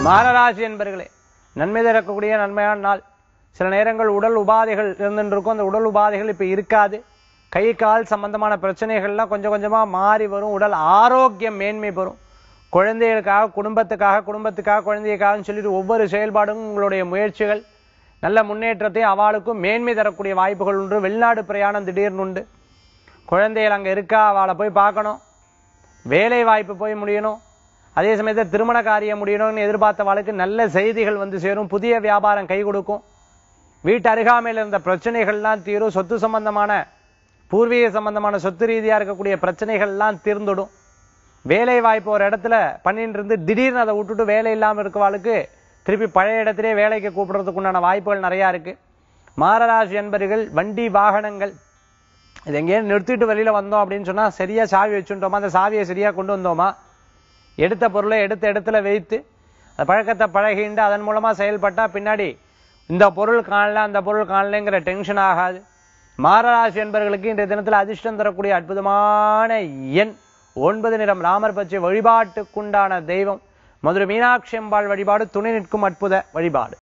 மாரராசி என்பர்களே நன்மை தரக்கூடிய நன்மையான நாள் சில நேரங்கள் உடல் உபாதைகள் இருந்துட்டு இருக்கும் அந்த உடல் உபாதைகள் இப்ப இருக்காது கை கால் சம்பந்தமான பிரச்சனைகள்லாம் கொஞ்சம் கொஞ்சமா மாறி வரும் உடல் ஆரோக்கியம் மேன்மை பெறும் குழந்தைகளுக்காக குடும்பத்துக்காக குடும்பத்துக்காக குழந்தைக்காகன்னு சொல்லிட்டு ஒவ்வொரு செயல்பாடும் உங்களுடைய முயற்சிகள் நல்ல முன்னேற்றத்தையும் அவளுக்கும் மேன்மை தரக்கூடிய வாய்ப்புகள் உண்டு வெளிநாடு பிரயாணம் திடீர்னு உண்டு குழந்தைகள் அங்க இருக்கா அவளை போய் பார்க்கணும் வேலை வாய்ப்பு போய் முடியணும் அதே சமயத்தில் திருமண காரியம் முடியணும்னு எதிர்பார்த்தவாளுக்கு நல்ல செய்திகள் வந்து சேரும் புதிய வியாபாரம் கை கொடுக்கும் வீட்டு அருகாமையில் இருந்த பிரச்சனைகள்லாம் தீரும் சொத்து சம்பந்தமான பூர்வீக சம்பந்தமான சொத்து ரீதியா இருக்கக்கூடிய பிரச்சனைகள்லாம் தீர்ந்துடும் வேலை வாய்ப்பு ஒரு இடத்துல பண்ணிட்டு இருந்து திடீர்னு அதை விட்டுட்டு வேலை இல்லாம இருக்கவாளுக்கு திருப்பி பழைய இடத்திலே வேலைக்கு கூப்பிடுறதுக்கு உண்டான வாய்ப்புகள் நிறைய இருக்கு மாரராசி என்பர்கள் வண்டி வாகனங்கள் இது எங்கேயும் நிறுத்திட்டு வெளியில வந்தோம் அப்படின்னு சொன்னா சரியா சாவி வச்சுட்டோமா அந்த சாவியை சரியா கொண்டு வந்தோமா எடுத்த பொருளை எடுத்த இடத்துல வைத்து அந்த பழக்கத்தை பழகிண்டு அதன் மூலமா செயல்பட்டா பின்னாடி இந்த பொருள் காணல அந்த பொருள் காணலைங்கிற டென்ஷன் ஆகாது மாரராசி என்பவர்களுக்கு இன்றைய தினத்தில் அதிர்ஷ்டம் தரக்கூடிய அற்புதமான எண் ஒன்பது நிறம் ராமர் பச்சை வழிபாட்டுக்குண்டான தெய்வம் மதுரை மீனாட்சி அம்பாள் வழிபாடு துணை நிற்கும் அற்புத வழிபாடு